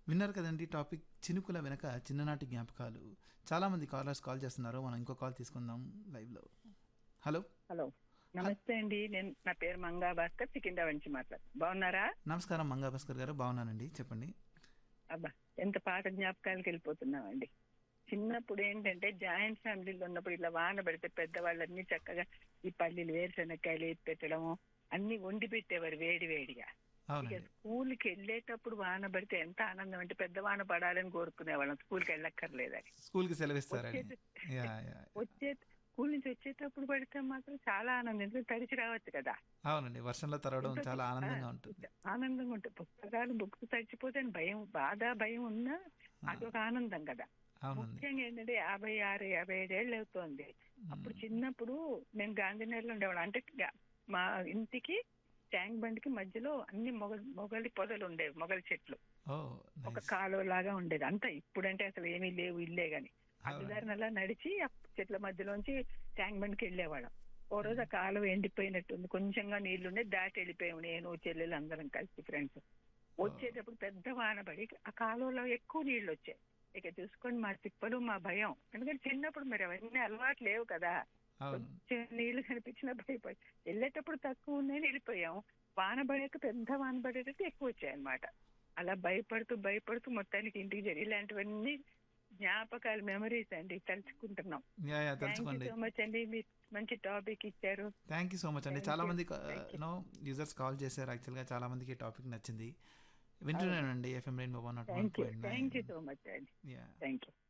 విన్నారు కదండి టాపిక్ చినుకుల వెనక చిన్ననాటి జ్ఞాపకాలు చాలా మంది కాలర్స్ కాల్ చేస్తున్నారు మనం ఇంకో కాల్ తీసుకుందాం లైవ్ లో హలో హలో నమస్తే అండి నేను నా పేరు మంగా భాస్కర్ సికింద్రా నుంచి మాట్లాడు బాగున్నారా నమస్కారం మంగా భాస్కర్ గారు బాగున్నానండి చెప్పండి అబ్బా ఎంత పాత జ్ఞాపకాలకు వెళ్ళిపోతున్నామండి చిన్నప్పుడు ఏంటంటే జాయింట్ ఫ్యామిలీలో ఉన్నప్పుడు ఇలా వాన పడితే పెద్దవాళ్ళన్నీ చక్కగా ఈ పల్లీలు వేరుశనక్కాయలు వేసి పెట్టడము అన్ని వండి పెట్టేవారు వేడి వేడిగా ఇక అవునండి స్కూల్కి వెళ్ళేటప్పుడు వాన పడితే ఎంత ఆనందం అంటే పెద్ద వాన పడాలని కోరుకునేవాళ్ళం స్కూల్కి వెళ్ళక్కర్లేదని స్కూల్ కి సెలవిస్తారని వచ్చేది- యా యా వచ్చే స్కూల్ నుంచి వచ్చేటప్పుడు పడితే మాత్రం చాలా ఆనందం ఎందుకంటే తడిచి రావచ్చు కదా అవునండి వర్షంలో తరవడం చాలా ఆనందంగా ఉంటుంది ఆనందంగా ఉంటుంది పుస్తకాలు బుక్స్ తడిచిపోతే అని భయం బాధ భయం ఉన్నా అదొక ఆనందం కదా అవునండి ముఖ్యంగా ఏంటంటే యాభై ఆరు యాభై ఏడేళ్ళు అవుతోంది అప్పుడు చిన్నప్పుడు నేను గాంధీనగర్లో ఉండేవాళ్ళం అంటే గా- మా ఇంటికి ట్యాంక్ బండికి మధ్యలో అన్ని మొగ మొగలి పొదలు ఉండేవి మొగలి చెట్లు ఓ ఒక నైస్ కాలువ లాగా ఉండేది అంతా ఇప్పుడంటే అసలు ఏమీ లేవు ఇల్లే గాని అడ్డదారిని అలా నడిచి ఆ చెట్ల మధ్యలోంచి ట్యాంక్ బండికి వెళ్ళేవాళ్ళం ఓ రోజు ఆ కాలువ ఎండిపోయినట్టుంది కొంచెంగా నీళ్లుండే దాటి వెళ్ళిపోయాము నేను చెల్లెలు అందరం కలిసి ఫ్రెండ్స్ వచ్చేటప్పుడు పెద్ద వాన పడి ఆ కాలువలో ఎక్కువ నీళ్లు వచ్చాయి ఇక చూసుకోండి మా తిప్పలు మా భయం ఎందుకంటే చిన్నప్పుడు మరి అవన్నీ అలవాటు లేవు కదా అవును కొంచెం నీళ్లు కనిపించినా భయపడి వెళ్ళేటప్పుడు తక్కువ ఉన్నాయని వెళ్ళిపోయాం వాన పడాక పెద్ద వాన పడేటట్టు ఎక్కువ వచ్చాయి అన్నమాట అలా భయపడుతూ భయపడుతూ మొత్తానికి ఇంటికి చేరి ఇలాంటివన్నీ జ్ఞాపకాలు మెమరీస్ అండి తలుచుకుంటున్నాం యా యా థ్యాంక్ యూ తెలుసుకోండి సో మచ్ అండి మీరు మంచి టాపిక్ ఇచ్చారు థ్యాంక్ యూ సో మచ్ అండి Thank చాలా you. మంది Thank you. No users call చేశారు యాక్చువల్గా చాలా మందికి టాపిక్ నచ్చింది వింటున్నానండి FM rain one nought one thank you point thank you so much అండి యా థ్యాంక్ యూ